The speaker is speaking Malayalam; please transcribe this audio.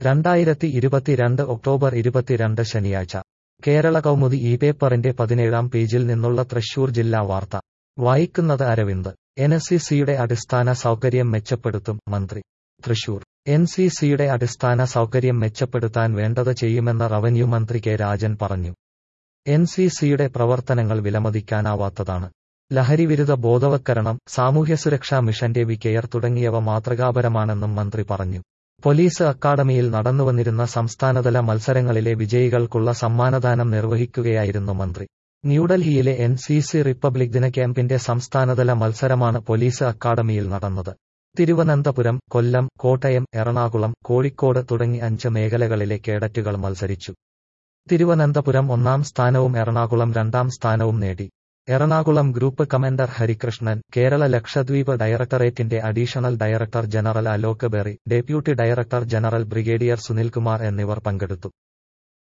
രണ്ടായിരത്തി ഇരുപത്തിരണ്ട് ഒക്ടോബർ ഇരുപത്തിരണ്ട് ശനിയാഴ്ച കേരള കൗമുദി ഈ പേപ്പറിന്റെ പതിനേഴാം പേജിൽ നിന്നുള്ള തൃശൂർ ജില്ലാ വാർത്ത വായിക്കുന്നത് അരവിന്ദ് എൻ എസ് സി സിയുടെ അടിസ്ഥാന സൗകര്യം മെച്ചപ്പെടുത്തും മന്ത്രി തൃശൂർ എൻ സി സിയുടെ അടിസ്ഥാന സൗകര്യം മെച്ചപ്പെടുത്താൻ വേണ്ടത് ചെയ്യുമെന്ന് റവന്യൂ മന്ത്രി കെ രാജൻ പറഞ്ഞു എൻ സി സിയുടെ പ്രവർത്തനങ്ങൾ വിലമതിക്കാനാവാത്തതാണ് ലഹരിവിരുദ്ധ ബോധവത്കരണം സാമൂഹ്യസുരക്ഷാ മിഷന്റെ വി കെയർ തുടങ്ങിയവ മാതൃകാപരമാണെന്നും മന്ത്രി പറഞ്ഞു പോലീസ് അക്കാദമിയിൽ നടന്നുവന്നിരുന്ന സംസ്ഥാനതല മത്സരങ്ങളിലെ വിജയികൾക്കുള്ള സമ്മാനദാനം നിർവഹിക്കുകയായിരുന്നു മന്ത്രി ന്യൂഡൽഹിയിലെ എൻ സി സി റിപ്പബ്ലിക് ദിന ക്യാമ്പിന്റെ സംസ്ഥാനതല മത്സരമാണ് പോലീസ് അക്കാദമിയിൽ നടന്നത് തിരുവനന്തപുരം കൊല്ലം കോട്ടയം എറണാകുളം കോഴിക്കോട് തുടങ്ങി അഞ്ച് മേഖലകളിലെ കേഡറ്റുകൾ മത്സരിച്ചു തിരുവനന്തപുരം ഒന്നാം സ്ഥാനവും എറണാകുളം രണ്ടാം സ്ഥാനവും നേടി എറണാകുളം ഗ്രൂപ്പ് കമാൻഡർ ഹരികൃഷ്ണൻ കേരള ലക്ഷദ്വീപ് ഡയറക്ടറേറ്റിന്റെ additional director general Alok Berry deputy director general brigadier Sunilkumar എന്നിവർ പങ്കെടുത്തു